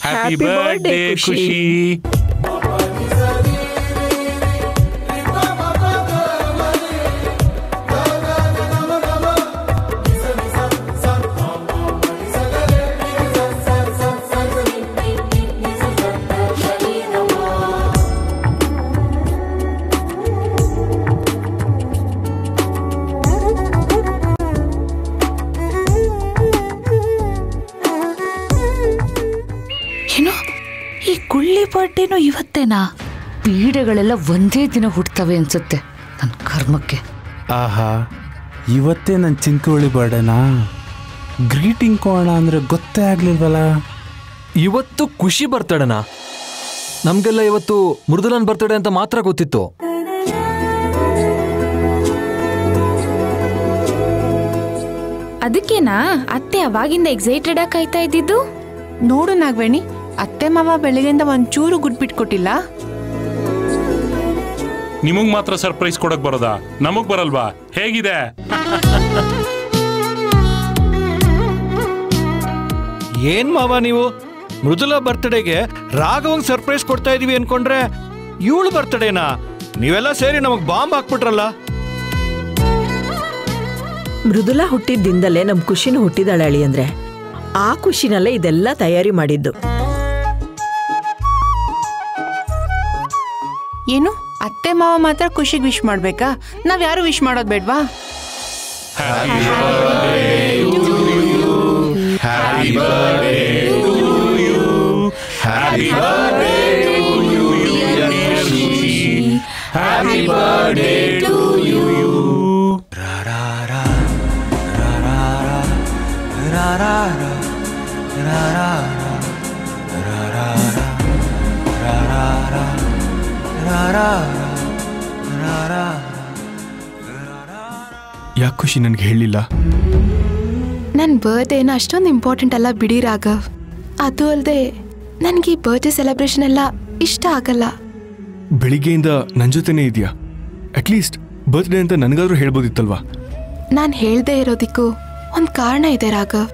Happy Happy birthday birthday, ಖುಷಿ. ಖುಷಿ ಏನು ಈ ಗುಳ್ಳಿ ಬರ್ಡೇನು ಇವತ್ತೇನಾ ಪೀಡೆಗಳೆಲ್ಲ ಒಂದೇ ದಿನ ಹುಟ್ಟುತ್ತವೆ ಅನ್ಸುತ್ತೆ ನನ್ನ ಕರ್ಮಕ್ಕೆ ಆಹಾ ಇವತ್ತೇ ನನ್ನ ಚಿಂಕುಳಿ ಬರ್ಡೇನಾ ಗ್ರೀಟಿಂಗ್ ಕೋಣ ಅಂದ್ರೆ ಗೊತ್ತೇ ಆಗ್ಲಿಲ್ವಲ್ಲ ಇವತ್ತು ಖುಷಿ ಬರ್ತಡೇನಾ ನಮ್ಗೆಲ್ಲ ಇವತ್ತು ಮೃದುಲನ್ ಬರ್ತಡೇ ಅಂತ ಮಾತ್ರ ಗೊತ್ತಿತ್ತು ಅದಕ್ಕೇನಾ ಅತ್ತೆ ಅವಾಗಿಂದ ಎಕ್ಸೈಟೆಡ್ ಆಗಿ ಕಾಯ್ತಾ ಇದ್ದಿದ್ದು ನೋಡು ನಾಗವೇಣಿ ಅತ್ತೆ ಮಾವ ಬೆಳಗ್ಗೆಯಿಂದ ಒಂಚೂರು ಗುಡ್ಬಿಟ್ಕೊಟ್ಟಿಲ್ಲ ನಿಮಗ್ ಮಾತ್ರ ಸರ್ಪ್ರೈಸ್ ಕೊಡಕ್ ಬರೋದಾ ನಮಗ್ ಬರಲ್ವಾ ಹೇಗಿದೆ ಏನ್ ಮಾವ ನೀವು ಮೃದುಲ ಬರ್ತ್ಡೇಗೆ ರಾಘವಂಗ್ ಸರ್ಪ್ರೈಸ್ ಕೊಡ್ತಾ ಇದೀವಿ ಅನ್ಕೊಂಡ್ರೆ ಇವಳು ಬರ್ತ್ಡೇನಾ ನೀವೆಲ್ಲ ಸೇರಿ ನಮಗ್ ಬಾಂಬ್ ಹಾಕ್ಬಿಟ್ರಲ್ಲ ಮೃದುಲಾ ಹುಟ್ಟಿದ್ದಿಂದಲೇ ನಮ್ ಖುಷಿನೂ ಹುಟ್ಟಿದಾಳೆ ಅಳಿ ಅಂದ್ರೆ ಆ ಖುಷಿನಲ್ಲೇ ಇದೆಲ್ಲ ತಯಾರಿ ಮಾಡಿದ್ದು ಏನು ಅತ್ತೆ ಮಾವ ಮಾತ್ರ ಖುಷಿಗೆ ವಿಶ್ ಮಾಡ್ಬೇಕಾ ನಾವ್ ಯಾರು ವಿಶ್ ಮಾಡೋದ್ ಬೇಡ್ವಾ ಯಾಕೆ ಖುಷಿ ನನಗೆ ಹೇಳಿಲ್ಲ ನನ್ನ ಬರ್ಡೇನ ಅಷ್ಟೊಂದು ಇಂಪಾರ್ಟೆಂಟ್ ಅಲ್ಲ ಬಿಡಿ ರಾಘವ್ ಅದು ಅಲ್ಲದೆ ನನಗೆ ಈ ಬರ್ಡೇ ಸೆಲೆಬ್ರೇಷನ್ ಎಲ್ಲ ಇಷ್ಟ ಆಗಲ್ಲ ಬೆಳಿಗ್ಗೆಯಿಂದ ನನ್ನ ಜೊತೆನೇ ಇದೆಯಾ ಅಟ್ಲೀಸ್ಟ್ ಬರ್ತ್ಡೇ ಅಂತ ನನಗಾದ್ರೂ ಹೇಳ್ಬೋದಿತ್ತಲ್ವಾ ನಾನು ಹೇಳ್ದೇ ಇರೋದಕ್ಕೂ ಒಂದು ಕಾರಣ ಇದೆ ರಾಘವ್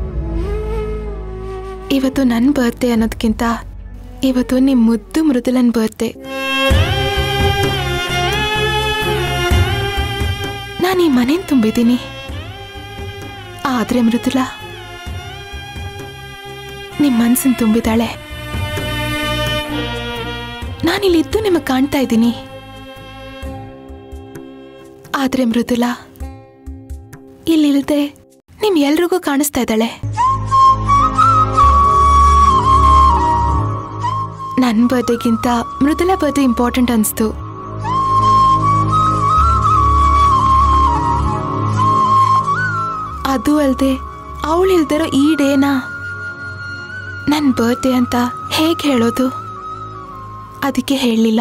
ಇವತ್ತು ನನ್ನ ಬರ್ತ್ಡೇ ಅನ್ನೋದಕ್ಕಿಂತ ಇವತ್ತು ನಿಮ್ಮ ಮುದ್ದು ಮೃದುಲನ್ ಬರ್ತ್ಡೇ ನಾನು ಈ ಮನೇನ್ ತುಂಬಿದ್ದೀನಿ ಆದ್ರೆ ಮೃದುಲಾ ನಿಮ್ಮ ಮನ್ಸನ್ ತುಂಬಿದಾಳೆ ನಾನಿಲ್ಲಿದ್ದು ನಿಮಗೆ ಕಾಣ್ತಾ ಇದ್ದೀನಿ ಆದ್ರೆ ಮೃದುಲಾ ಇಲ್ಲಿಲ್ದೆ ನಿಮ್ ಎಲ್ರಿಗೂ ಕಾಣಿಸ್ತಾ ಇದ್ದಾಳೆ ನನ್ನ ಬರ್ಡೇಗಿಂತ ಮೃದುಲಾ ಬರ್ಡೇ ಇಂಪಾರ್ಟೆಂಟ್ ಅನ್ಸ್ತು ಅದು ಅಲ್ಲದೆ ಅವಳು ಇಲ್ದಿರೋ ಈ ಡೇನಾ ನನ್ನ ಬರ್ಡೇ ಅಂತ ಹೇಗೆ ಹೇಳೋದು ಅದಕ್ಕೆ ಹೇಳಲಿಲ್ಲ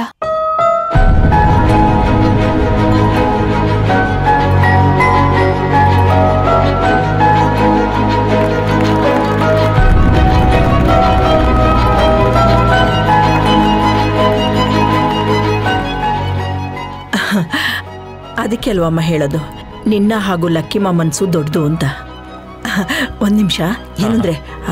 ಅದಕ್ಕೆ ಅಲ್ವಮ್ಮ ಹೇಳೋದು ನಿನ್ನ ಹಾಗೂ ಲಕ್ಕಿಮ ಮನ್ಸು ದೊಡ್ಡದು ಅಂತ ಒಂದ್ ನಿಮಿಷ ಏನಂದ್ರೆ ಆ,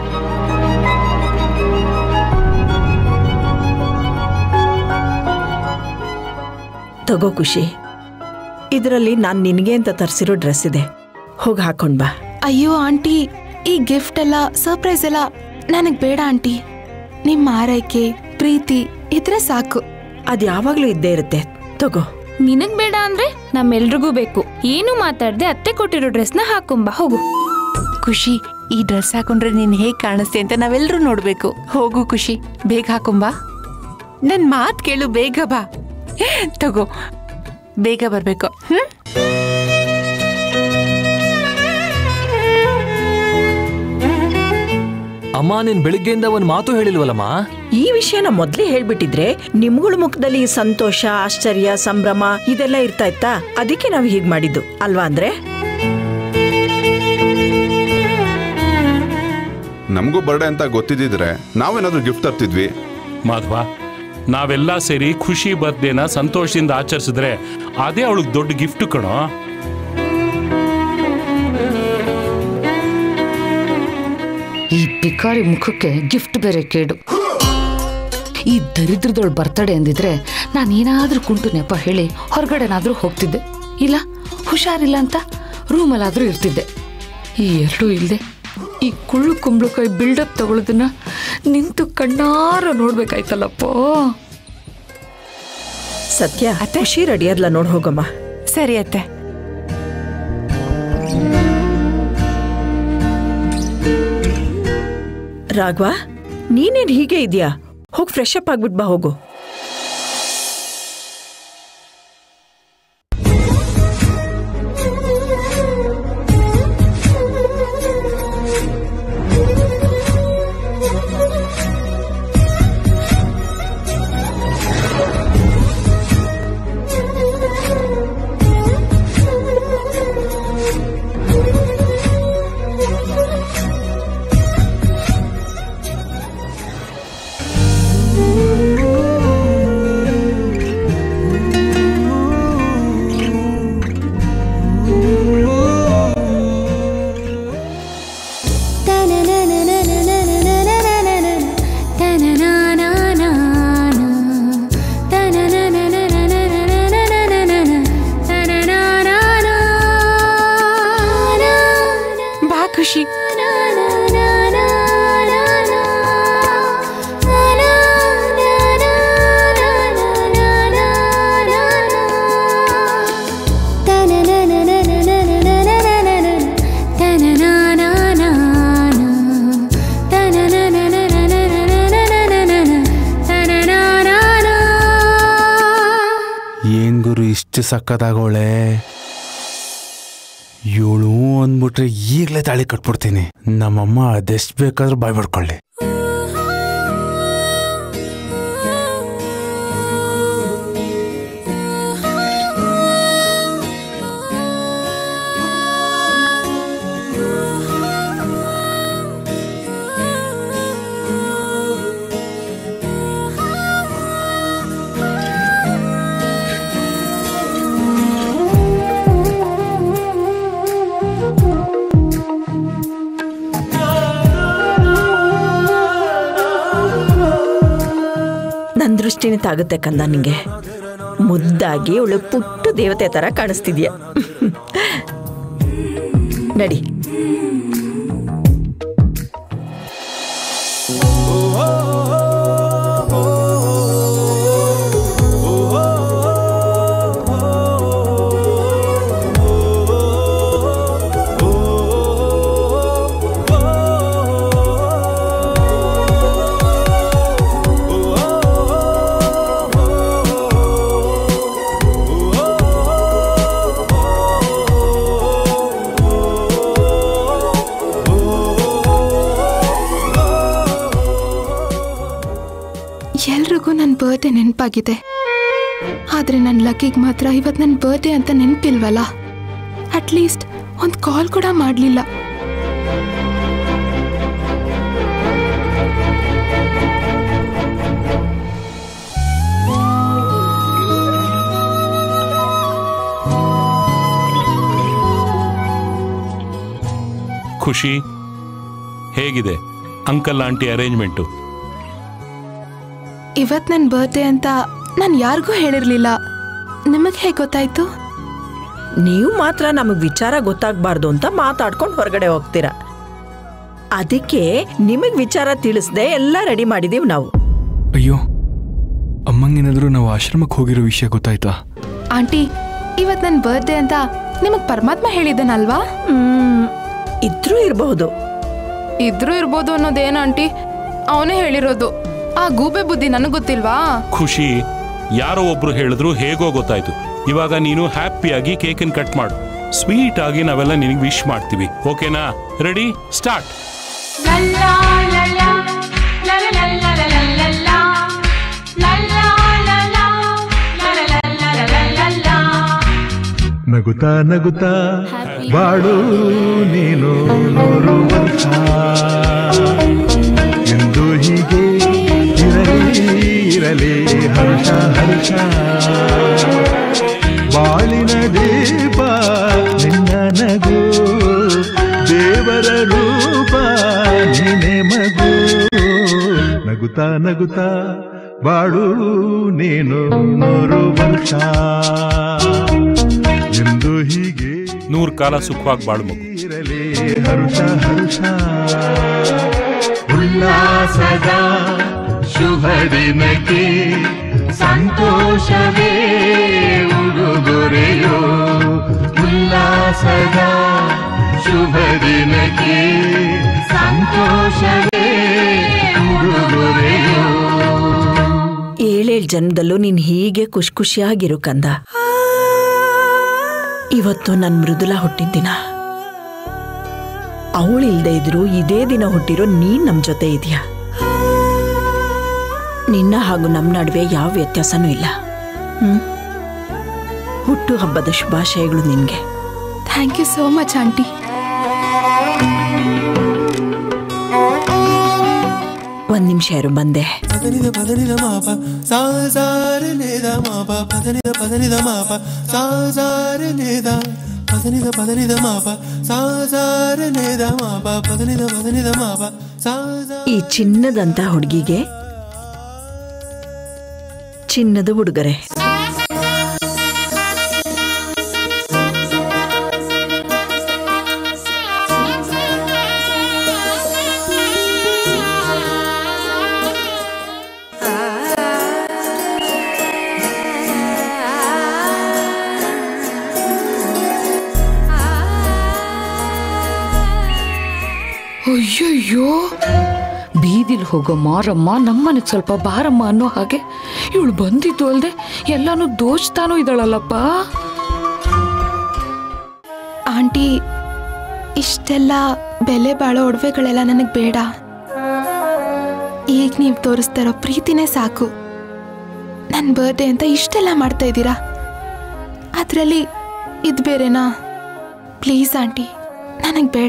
ತಗೋ ಖುಷಿ ಇದರಲ್ಲಿ ನಾನು ನಿನಗೆ ಅಂತ ತರಿಸಿರೋ ಡ್ರೆಸ್ ಇದೆ ಹೋಗಿ ಹಾಕೊಂಡ್ ಬಾ ಅಯ್ಯೋ ಆಂಟಿ ಈ ಗಿಫ್ಟ್ ಎಲ್ಲ ಸರ್ಪ್ರೈಸ್ ಎಲ್ಲ ನನಗೆ ಬೇಡ ಆಂಟಿ ನಿಮ್ಮ ಆರೈಕೆ ಪ್ರೀತಿ ಇದ್ರೆ ಸಾಕು ಅದು ಯಾವಾಗಲೂ ಇದ್ದೇ ಇರುತ್ತೆ ತಗೋ ನಿನಗ್ ಬೇಡ ಅಂದ್ರೆ ನಮ್ಮೆಲ್ರಿಗೂ ಬೇಕು ಏನು ಮಾತಾಡ್ದೆ ಅತ್ತೆ ಕೊಟ್ಟಿರೋ ಡ್ರೆಸ್ನ ಹಾಕೊಂಬ ಹೋಗು ಖುಷಿ ಈ ಡ್ರೆಸ್ ಹಾಕೊಂಡ್ರೆ ನೀನ್ ಹೇಗ್ ಕಾಣಿಸ್ತೆ ಅಂತ ನಾವೆಲ್ಲರೂ ನೋಡ್ಬೇಕು ಹೋಗು ಖುಷಿ ಬೇಗ ಹಾಕೊಂಬಾ ನನ್ ಮಾತ್ ಕೇಳು ಬೇಗ ಬಾ ತಗೋ ಬೇಗ ಬರ್ಬೇಕು ಹ್ಮ್ ಅಮ್ಮ ನೀನ್ ಬೆಳಿಗ್ಗೆಯಿಂದ ಒಂದ್ ಮಾತು ಹೇಳಿಲ್ವಲ್ಲಮ್ಮ ಈ ವಿಷಯನ ಮೊದ್ಲೇ ಹೇಳ್ಬಿಟ್ಟಿದ್ರೆ ನಿಮ್ಗಳ ಮುಖದಲ್ಲಿ ಸಂತೋಷ ಆಶ್ಚರ್ಯ ಸಂಭ್ರಮ ಇದೆಲ್ಲ ಇರ್ತಾ ಇತ್ತಾ ಅದಕ್ಕೆ ನಾವು ಹೀಗ್ ಮಾಡಿದ್ದು ಅಲ್ವಾ ಅಂದ್ರೆ ನಮಗೂ ಬರ್ಡೇ ಅಂತ ಗೊತ್ತಿದ್ದಿದ್ರೆ ನಾವೇನಾದ್ರೂ ಗಿಫ್ಟ್ ತರ್ತಿದ್ವಿ ಮಾಧವ ನಾವೆಲ್ಲ ಸೇರಿ ಖುಷಿ ಬರ್ತ್ಡೇನ ಸಂತೋಷದಿಂದ ಆಚರಿಸಿದ್ರೆ ಅದೇ ಅವಳಿಗೆ ದೊಡ್ಡ ಗಿಫ್ಟ್ ಕಣೋ ಈ ಪಿಕಾರಿ ಮುಖಕ್ಕೆ ಗಿಫ್ಟ್ ಬೇರೆ ಕೇಡು ಈ ದರಿದ್ರದೊಳ್ ಬರ್ತಡೆ ಅಂದಿದ್ರೆ ನಾನು ಏನಾದ್ರೂ ಕುಂಟು ನೆಪ ಹೇಳಿ ಹೊರಗಡೆನಾದ್ರೂ ಹೋಗ್ತಿದ್ದೆ ಇಲ್ಲ ಹುಷಾರಿಲ್ಲ ಅಂತ ರೂಮಲ್ಲಾದ್ರೂ ಇರ್ತಿದ್ದೆ ಈ ಎರಡೂ ಇಲ್ಲದೆ ಈ ಕುಳ್ಳು ಕುಂಬಳಕಾಯಿ ಬಿಲ್ಡಪ್ ತಗೊಳ್ಳೋದನ್ನ ನಿಂತು ಕಣ್ಣಾರ ನೋಡ್ಬೇಕಾಯ್ತಲ್ಲಪ್ಪ ಸತ್ಯ ಖುಷಿ ರೆಡಿ ಆದ್ಲ ನೋಡ್ ಹೋಗಮ್ಮ ಸರಿ ಅತ್ತೆ ರಾಘವ ನೀನೇನ್ ಹೀಗೆ ಇದೆಯಾ ಹೋಗಿ ಫ್ರೆಶ್ ಅಪ್ ಆಗ್ಬಿಟ್ ಬಾ ಹೋಗು ಬಾ ಖುಷಿ ಏನ್ ಗುರು ಇಷ್ಟು ಸಕ್ಕದಾಗೋಳೆ ಇವಳು ಅಂದ್ಬಿಟ್ರೆ ಈಗಲೇ ತಾಳಿ ಕಟ್ಬಿಡ್ತೀನಿ ನಮ್ಮಮ್ಮ ಅದೆಷ್ಟು ಬೇಕಾದ್ರೂ ಬಾಯ್ ಬಿಡ್ಕೊಳ್ಳಿ ನನ್ ದೃಷ್ಟಿನೇ ತಾಗುತ್ತೆ ಕಂದ ನಿಂಗೆ ಮುದ್ದಾಗಿ ಅವಳು ಪುಟ್ಟ ದೇವತೆ ತರ ಕಾಣಿಸ್ತಿದ್ಯಾ ನಡಿ ಎಲ್ರಿಗೂ ನನ್ನ ಬರ್ಡೇ ನೆನಪಾಗಿದೆ ಆದರೆ ನನ್ನ ಲಕ್ಕಿಗೆ ಮಾತ್ರ ಇವತ್ತು ನನ್ನ ಬರ್ಡೇ ಅಂತ ನೆನಪಿಲ್ವಲ್ಲ ಅಟ್ಲೀಸ್ಟ್ ಒಂದು ಕಾಲ್ ಕೂಡ ಮಾಡಲಿಲ್ಲ ಖುಷಿ ಹೇಗಿದೆ ಅಂಕಲ್ ಆಂಟಿ ಅರೇಂಜ್ಮೆಂಟು ಇವತ್ತು ನನ್ನ ಬರ್ಡೇ ಅಂತ ನಾನು ಯಾರಿಗೂ ಹೇಳಿರಲಿಲ್ಲ ನಿಮಗೆ ಹೇಗೆ ಗೊತ್ತಾಯ್ತು ನೀವು ಮಾತ್ರ ನಮಗ್ ವಿಚಾರ ಗೊತ್ತಾಗ್ಬಾರ್ದು ಅಂತ ಮಾತಾಡ್ಕೊಂಡು ಹೊರಗಡೆ ಹೋಗ್ತೀರಾ ಅದಕ್ಕೆ ನಿಮಗ್ ವಿಚಾರ ತಿಳಿಸ್ದೆ ಎಲ್ಲ ರೆಡಿ ಮಾಡಿದೀವಿ ನಾವು ಅಯ್ಯೋ ಅಮ್ಮಂಗೇನಾದರೂ ನಾವು ಆಶ್ರಮಕ್ಕೆ ಹೋಗಿರೋ ವಿಷಯ ಗೊತ್ತಾಯ್ತಾ ಆಂಟಿ ಇವತ್ತು ನನ್ನ ಬರ್ಡೇ ಅಂತ ನಿಮಗೆ ಪರಮಾತ್ಮ ಹೇಳಿದ್ದಾನಲ್ವಾ ಹ್ಮ್ ಇದ್ರೂ ಇರಬಹುದು ಇದ್ರೂ ಇರ್ಬೋದು ಅನ್ನೋದೇನು ಆಂಟಿ ಅವನೇ ಹೇಳಿರೋದು ಆ ಗೂಬೆ ಬುದ್ಧಿ ನನಗೆ ಗೊತ್ತಿಲ್ವಾ ಖುಷಿ ಯಾರೋ ಒಬ್ರು ಹೇಳಿದ್ರು ಹೇಗೋ ಗೊತ್ತಾಯ್ತು ಇವಾಗ ನೀನು ಹ್ಯಾಪಿಯಾಗಿ ಕೇಕನ್ ಕಟ್ ಮಾಡು ಸ್ವೀಟ್ ಆಗಿ ನಾವೆಲ್ಲ ನಿನಗೆ ವಿಶ್ ಮಾಡ್ತೀವಿ ಓಕೆನಾ ರೆಡಿ ಸ್ಟಾರ್ಟ್ ನಗುತ್ತಾ ನಗುತ್ತಾ ಬಾಳು ನೀನು ನೂರು ವರ್ಷ ಎಂದು ಹೀಗೆ ಇರಲಿ ಇರಲಿ ಹರ್ಷ ಹರ್ಷ ಬಾಳಿನ ದೀಪ ನಿನ್ನ ನಗು ದೇವರ ರೂಪ ನೀನೆ ನಗುತ್ತಾ ನಗುತ್ತಾ ಬಾಳು ನೀನು ನೂರು ವರ್ಷ ಎಂದು ಹೀಗೆ ನೂರ್ ಕಾಲ ಸುಖವಾಗಿ ಬಾಳು ಮಗು ಇರಲಿ ಹರುಷ ಹರುಷ ಉಲ್ಲಾಸದ ಶುಭ ದಿನಕ್ಕೆ ಸಂತೋಷವೇ ಉಡುಗೊರೆಯೋ ಉಲ್ಲಾಸದ ಶುಭ ದಿನಕ್ಕೆ ಸಂತೋಷವೇ ಉಡುಗೊರೆಯೋ ಏಳೇಳ್ ಜನ್ಮದಲ್ಲೂ ನೀನ್ ಹೀಗೆ ಖುಷಿ ಖುಷಿಯಾಗಿರು ಕಂದ ಇವತ್ತು ನನ್ ಮೃದುಲ ಹುಟ್ಟಿದ ದಿನ ಅವಳಿಲ್ದೇ ಇದ್ರು ಇದೇ ದಿನ ಹುಟ್ಟಿರೋ ನೀನ್ ನಮ್ ಜೊತೆ ಇದೆಯಾ ನಿನ್ನ ಹಾಗೂ ನಮ್ ನಡುವೆ ಯಾವ ವ್ಯತ್ಯಾಸನೂ ಇಲ್ಲ ಹ್ಮ್ ಹುಟ್ಟು ಹಬ್ಬದ ಶುಭಾಶಯಗಳು ನಿನ್ಗೆ thank you so much aunty ಒಂದ್ ನಿಮಿಷ ಇರು ಬಂದೆ పదనిద పదనిద మాప సాజారి నేద మాప పదనిద పదనిద మాప సాజారి నేద పదనిద పదనిద మాప సాజారి నేద మాప పదనిద పదనిద మాప సాజా ಈ ಚಿನ್ನದಂತ ಹುಡುಗಿಗೆ ಚಿನ್ನದ ಉಡುಗೊರೆ ಅಯ್ಯಯ್ಯೋ ಬೀದಿಲ್ ಹೋಗೋ ಮಾರಮ್ಮ ನಮ್ಮನೆಗೆ ಸ್ವಲ್ಪ ಬಾರಮ್ಮ ಅನ್ನೋ ಹಾಗೆ ಇವಳು ಬಂದಿದ್ದು ಅಲ್ದೆ ಎಲ್ಲಾನು ದೋಚ್ತಾನೂ ಇದ್ದಾಳಲ್ಲಪ್ಪ ಆಂಟಿ ಇಷ್ಟೆಲ್ಲ ಬೆಲೆ ಬಾಳೋ ಒಡವೆಗಳೆಲ್ಲ ನನಗೆ ಬೇಡ ಈಗ ನೀವು ತೋರಿಸ್ತಾ ಇರೋ ಪ್ರೀತಿನೇ ಸಾಕು ನನ್ನ ಬರ್ಡೇ ಅಂತ ಇಷ್ಟೆಲ್ಲ ಮಾಡ್ತಾ ಇದ್ದೀರಾ ಅದರಲ್ಲಿ ಇದು ಬೇರೆನಾ ಪ್ಲೀಸ್ ಆಂಟಿ ನನಗೆ ಬೇಡ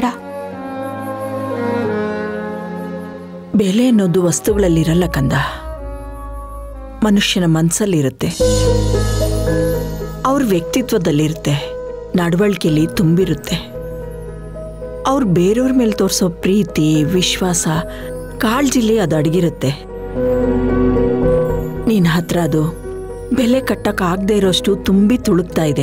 ಬೆಲೆ ಅನ್ನೋದು ವಸ್ತುಗಳಲ್ಲಿರಲ್ಲ ಕಂದ ಮನುಷ್ಯನ ಮನಸ್ಸಲ್ಲಿರುತ್ತೆ ಅವ್ರ ವ್ಯಕ್ತಿತ್ವದಲ್ಲಿರುತ್ತೆ ನಡವಳಿಕೆಯಲ್ಲಿ ತುಂಬಿರುತ್ತೆ ಅವ್ರು ಬೇರೆಯವ್ರ ಮೇಲೆ ತೋರಿಸೋ ಪ್ರೀತಿ ವಿಶ್ವಾಸ ಕಾಳಜಿಲಿ ಅದು ಅಡಗಿರುತ್ತೆ ನಿನ್ನ ಹತ್ರ ಅದು ಬೆಲೆ ಕಟ್ಟಕ್ಕಾಗದೇ ಇರೋಷ್ಟು ತುಂಬಿ ತುಳುಕ್ತಾ ಇದೆ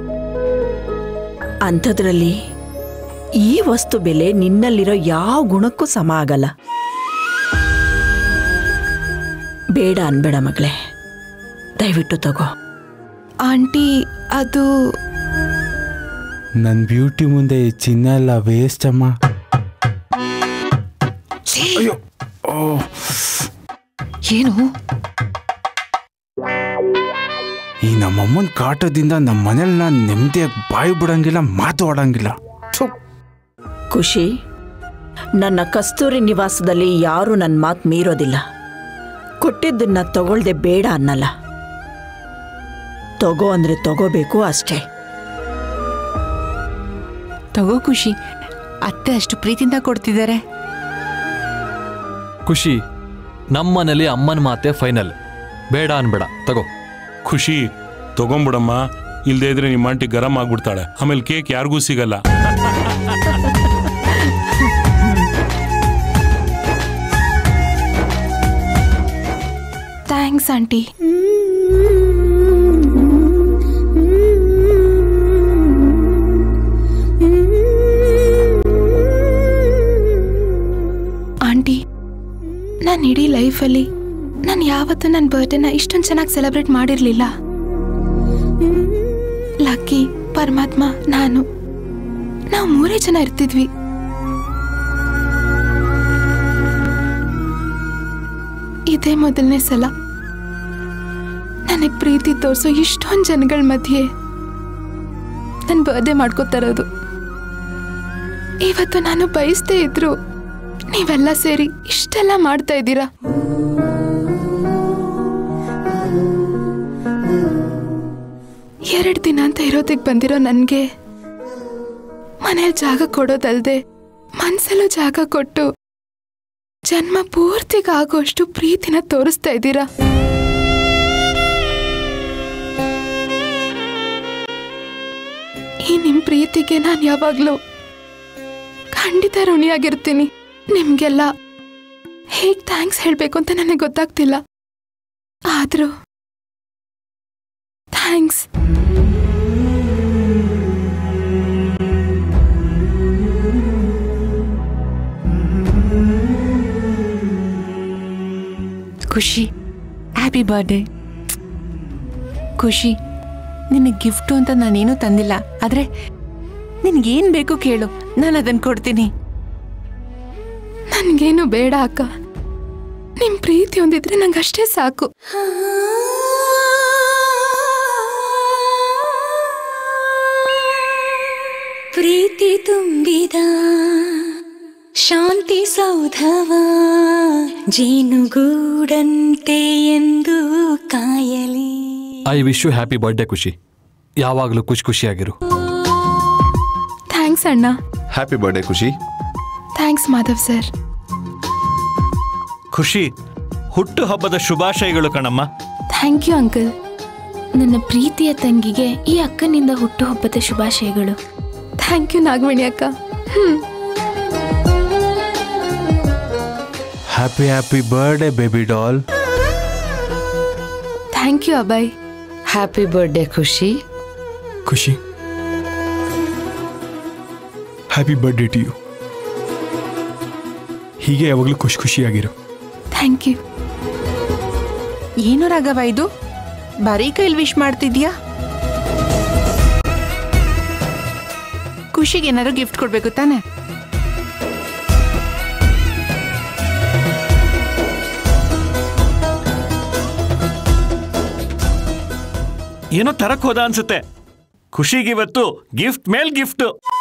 ಅಂಥದ್ರಲ್ಲಿ ಈ ವಸ್ತು ಬೆಲೆ ನಿನ್ನಲ್ಲಿರೋ ಯಾವ ಗುಣಕ್ಕೂ ಸಮ ಆಗಲ್ಲ ಬೇಡ ಅನ್ಬೇಡ ಮಗಳೇ ದಯವಿಟ್ಟು ತಗೋ ಆಂಟಿ ಅದು ನನ್ನ ಬ್ಯೂಟಿ ಮುಂದೆ ಈ ಚಿನ್ನ ಎಲ್ಲ ವೇಸ್ಟ್ ಅಮ್ಮ ಅಯ್ಯೋ ಓ ಏನು ಈ ನಮ್ಮಮ್ಮನ ಕಾಟದಿಂದ ನಮ್ಮ ಮನೇಲಿ ನಾನು ನೆಮ್ಮದಿಯಾಗಿ ಬಾಯಿ ಬಿಡಂಗಿಲ್ಲ ಮಾತು ಆಡಂಗಿಲ್ಲ ಖುಷಿ ನನ್ನ ಕಸ್ತೂರಿ ನಿವಾಸದಲ್ಲಿ ಯಾರೂ ನನ್ನ ಮಾತು ಮೀರೋದಿಲ್ಲ ಕೊಟ್ಟಿದ್ದನ್ನ ತಗೊಳ್ದೆ ಬೇಡ ಅನ್ನಲ್ಲ ತಗೋ ಅಂದ್ರೆ ತಗೋಬೇಕು ಅಷ್ಟೇ ತಗೋ ಖುಷಿ ಅತ್ತೆ ಅಷ್ಟು ಪ್ರೀತಿಯಿಂದ ಕೊಡ್ತಿದ್ದಾರೆ ಖುಷಿ ನಮ್ಮನೇಲಿ ಅಮ್ಮನ ಮಾತೆ ಫೈನಲ್ ಬೇಡ ಅನ್ಬೇಡ ತಗೋ ಖುಷಿ ತಗೊಂಬಿಡಮ್ಮ ಇಲ್ದೇ ಇದ್ರೆ ನಿಮ್ಮ ಆಂಟಿ ಗರಂ ಆಗ್ಬಿಡ್ತಾಳೆ ಆಮೇಲೆ ಕೇಕ್ ಯಾರಿಗೂ ಸಿಗಲ್ಲ ಥ್ಯಾಂಕ್ಸ್ ಆಂಟಿ ಆಂಟಿ ನಾನು ಇಡೀ ಲೈಫಲ್ಲಿ ನಾನು ಯಾವತ್ತೂ ನನ್ನ ಬರ್ಡೇನ ಇಷ್ಟೊಂದು ಚೆನ್ನಾಗಿ ಸೆಲೆಬ್ರೇಟ್ ಮಾಡಿರಲಿಲ್ಲ ಲಕ್ಕಿ ಪರಮಾತ್ಮ ನಾನು ನಾವು ಮೂರೇ ಜನ ಇರ್ತಿದ್ವಿ ಇದೇ ಮೊದಲನೇ ಸಲ ನನಗೆ ಪ್ರೀತಿ ತೋರಿಸೋ ಇಷ್ಟೊಂದು ಜನಗಳ ಮಧ್ಯೆ ನನ್ನ ಬರ್ಡೇ ಮಾಡ್ಕೋತಾ ಇರೋದು ಇವತ್ತು ನಾನು ಬಯಸ್ದೇ ಇದ್ರು ನೀವೆಲ್ಲ ಸೇರಿ ಇಷ್ಟೆಲ್ಲ ಮಾಡ್ತಾ ಇದ್ದೀರಾ ಎರಡು ದಿನ ಅಂತ ಇರೋದಕ್ಕೆ ಬಂದಿರೋ ನನಗೆ ಮನೇಲಿ ಜಾಗ ಕೊಡೋದಲ್ದೆ ಮನ್ಸಲ್ಲೂ ಜಾಗ ಕೊಟ್ಟು ಜನ್ಮ ಪೂರ್ತಿಗಾಗೋಷ್ಟು ಪ್ರೀತಿನ ತೋರಿಸ್ತಾ ಇದ್ದೀರಾ ಈ ನಿಮ್ ಪ್ರೀತಿಗೆ ನಾನು ಯಾವಾಗ್ಲೂ ಖಂಡಿತ ಋಣಿಯಾಗಿರ್ತೀನಿ ನಿಮ್ಗೆಲ್ಲ ಹೇಗ್ ಥ್ಯಾಂಕ್ಸ್ ಹೇಳಬೇಕು ಅಂತ ನನಗೆ ಗೊತ್ತಾಗ್ತಿಲ್ಲ ಆದರೂ ಥ್ಯಾಂಕ್ಸ್ ಖುಷಿ ಹ್ಯಾಪಿ ಬರ್ಡೇ ಖುಷಿ ನಿನಗೆ ಗಿಫ್ಟು ಅಂತ ನಾನೇನು ತಂದಿಲ್ಲ ಆದ್ರೆ ನಿನಗೇನು ಬೇಕು ಕೇಳು ನಾನು ಅದನ್ನು ಕೊಡ್ತೀನಿ ನನ್ಗೇನು ಬೇಡ ಅಕ್ಕ ನಿಮ್ ಪ್ರೀತಿ ಒಂದಿದ್ರೆ ನಂಗೆ ಅಷ್ಟೇ ಸಾಕು ಪ್ರೀತಿ ತುಂಬಿದ ಶಾಂತಿ ಸೌಧವ ಜೇನುಗೂಡಂತೆ ಎಂದು ಕಾಯಲಿ I wish you happy birthday ಖುಷಿ ಯಾವಾಗಲೂ ಖುಷಿ ಖುಷಿಯಾಗಿರು ಥ್ಯಾಂಕ್ಸ್ ಅಣ್ಣ ಹ್ಯಾಪಿ ಬರ್ಡೇ ಖುಷಿ ಥ್ಯಾಂಕ್ಸ್ ಮಾಧವ್ ಸರ್ ಖುಷಿ ಹುಟ್ಟು ಹಬ್ಬದ ಶುಭಾಶಯಗಳು ಕಣಮ್ಮ ಥ್ಯಾಂಕ್ ಯು ಅಂಕಲ್ ನನ್ನ ಪ್ರೀತಿಯ ತಂಗಿಗೆ ಈ ಅಕ್ಕನಿಂದ ಹುಟ್ಟುಹಬ್ಬದ ಶುಭಾಶಯಗಳು ಥ್ಯಾಂಕ್ ಯು ನಾಗಮಣಿ ಅಕ್ಕ hmm happy happy birthday baby doll thank you Abhay happy birthday ಖುಷಿ ಖುಷಿ ಹ್ಯಾಪಿ ಬರ್ಡೇ ಟು ಯು ಹೀಗೆ ಯಾವಾಗಲೂ ಖುಷಿ ಖುಷಿಯಾಗಿರು ಥ್ಯಾಂಕ್ ಯು ಏನು ರಾಘವ ಇದು ಬರೀ ಕೈಲಿ ವಿಶ್ ಮಾಡ್ತಿದ್ಯಾ ಖುಷಿಗೆ ಏನಾದ್ರು ಗಿಫ್ಟ್ ಕೊಡ್ಬೇಕು ತಾನೆ ಏನೋ ತರಕ್ ಹೋದ ಅನ್ಸುತ್ತೆ ಖುಷಿಗಿವತ್ತು ಗಿಫ್ಟ್ ಮೇಲ್ ಗಿಫ್ಟ್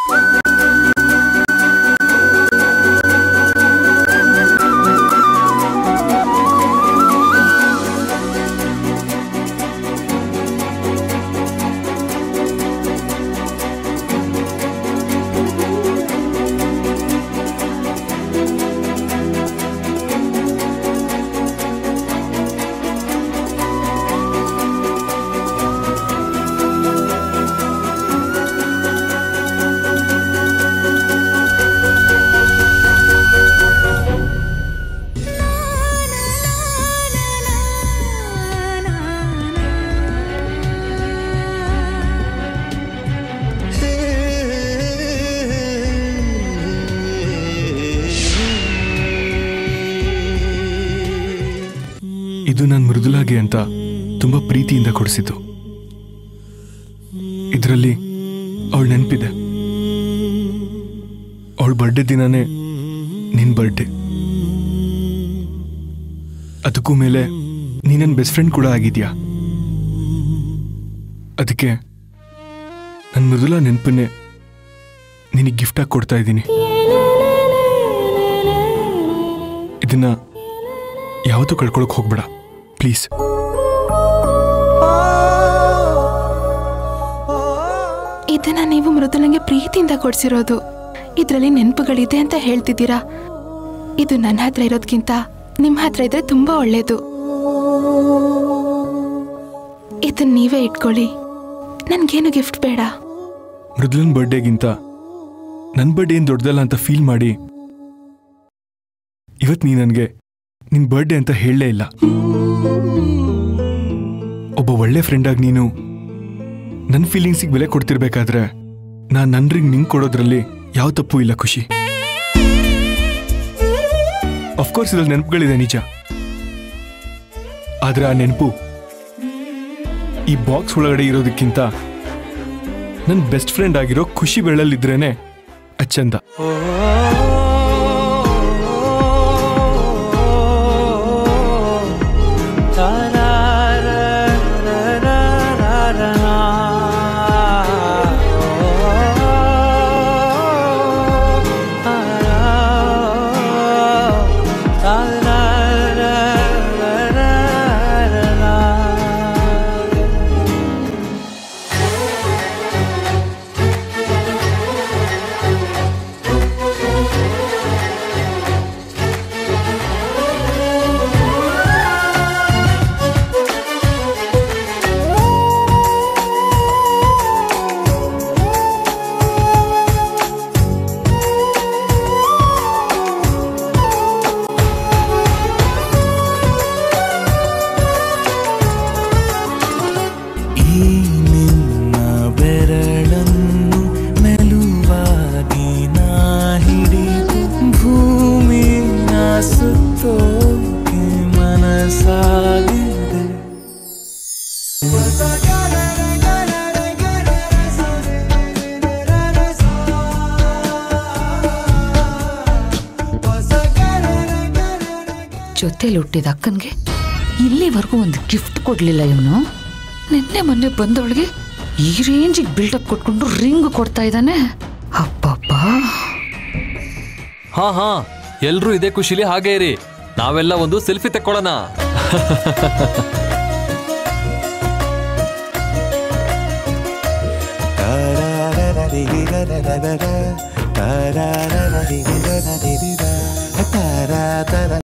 ಇದು ನನ್ನ ಮೃದುಲಾಗೆ ಅಂತ ತುಂಬಾ ಪ್ರೀತಿಯಿಂದ ಕೊಡಿಸಿದ್ದು ಇದರಲ್ಲಿ ಅವಳ ನೆನಪಿದೆ ಅವಳ ಬರ್ಡೇ ದಿನಾನೇ ನಿನ್ ಬರ್ಡೇ ಅದಕ್ಕೂ ಮೇಲೆ ನೀ ನನ್ನ ಬೆಸ್ಟ್ ಫ್ರೆಂಡ್ ಕೂಡ ಆಗಿದ್ಯಾ ಅದಕ್ಕೆ ನನ್ನ ಮೃದುಲಾ ನೆನಪನ್ನೇ ನಿನಗೆ ಗಿಫ್ಟಾಗಿ ಕೊಡ್ತಾ ಇದ್ದೀನಿ ಇದನ್ನ ಯಾವತ್ತೂ ಕಳ್ಕೊಳಕ್ ಹೋಗ್ಬೇಡ ಪ್ಲೀಸ್ ಇದನ್ನ ನೀವು ಮೃದುಲಂಗೆ ಪ್ರೀತಿಯಿಂದ ಕೊಡ್ಸಿರೋದು ಇದರಲ್ಲಿ ನೆನಪುಗಳಿದೆ ಅಂತ ಹೇಳ್ತಿದ್ದೀರಾ ಇದು ನನ್ನ ಹತ್ರ ಇರೋದ್ಕಿಂತ ನಿಮ್ಮ ಹತ್ರ ಇದ್ರೆ ತುಂಬಾ ಒಳ್ಳೇದು ಇದನ್ನ ನೀವೇ ಇಟ್ಕೊಳ್ಳಿ ನನ್ಗೇನು ಗಿಫ್ಟ್ ಬೇಡ ಮೃದುಲನ್ ಬರ್ಡೇಗಿಂತ ನನ್ನ ಬರ್ಡೇ ಏನು ದೊಡ್ಡದಲ್ಲ ಅಂತ ಫೀಲ್ ಮಾಡಿ ಇವತ್ತು ನೀ ನನಗೆ ನಿನ್ ಬರ್ಡೇ ಅಂತ ಹೇಳಲೇ ಇಲ್ಲ ಒಬ್ಬ ಒಳ್ಳೆ ಫ್ರೆಂಡ್ ಆಗಿ ನೀನು ನನ್ನ ಫೀಲಿಂಗ್ಸಿಗೆ ಬೆಲೆ ಕೊಡ್ತಿರ್ಬೇಕಾದ್ರೆ ನಾನು ನನ್ರಿಗೆ ನಿಂಗೆ ಕೊಡೋದ್ರಲ್ಲಿ ಯಾವ ತಪ್ಪು ಇಲ್ಲ ಖುಷಿ ಅಫ್ಕೋರ್ಸ್ ಇದ್ರಲ್ಲಿ ನೆನಪುಗಳಿದೆ ನಿಜ ಆದ್ರೆ ಆ ನೆನಪು ಈ ಬಾಕ್ಸ್ ಒಳಗಡೆ ಇರೋದಕ್ಕಿಂತ ನನ್ನ ಬೆಸ್ಟ್ ಫ್ರೆಂಡ್ ಆಗಿರೋ ಖುಷಿ ಬೆಳ್ಳಲ್ಲಿದ್ರೇನೆ ಅಚ್ಚಂದ ಆ ಜೊತೆಲಿ ಹುಟ್ಟಿದ ಅಕ್ಕನ್ಗೆ ಇಲ್ಲಿವರೆಗೂ ಒಂದು ಗಿಫ್ಟ್ ಕೊಡ್ಲಿಲ್ಲ ಇವನು ನಿನ್ನೆ ಮೊನ್ನೆ ಬಂದವಳಿಗೆ ಈ ರೇಂಜಿಗೆ ಬಿಲ್ಡಪ್ ಕೊಟ್ಕೊಂಡು ರಿಂಗ್ ಕೊಡ್ತಾ ಇದ್ದಾನೆ ಅಪ್ಪಪ್ಪ ಹಾ ಹಾ ಎಲ್ರೂ ಇದೇ ಖುಷಿಲಿ ಹಾಗೆ ಇರಿ ನಾವೆಲ್ಲ ಒಂದು ಸೆಲ್ಫಿ ತೆಕ್ಕೊಳ್ಳೋಣ ತರ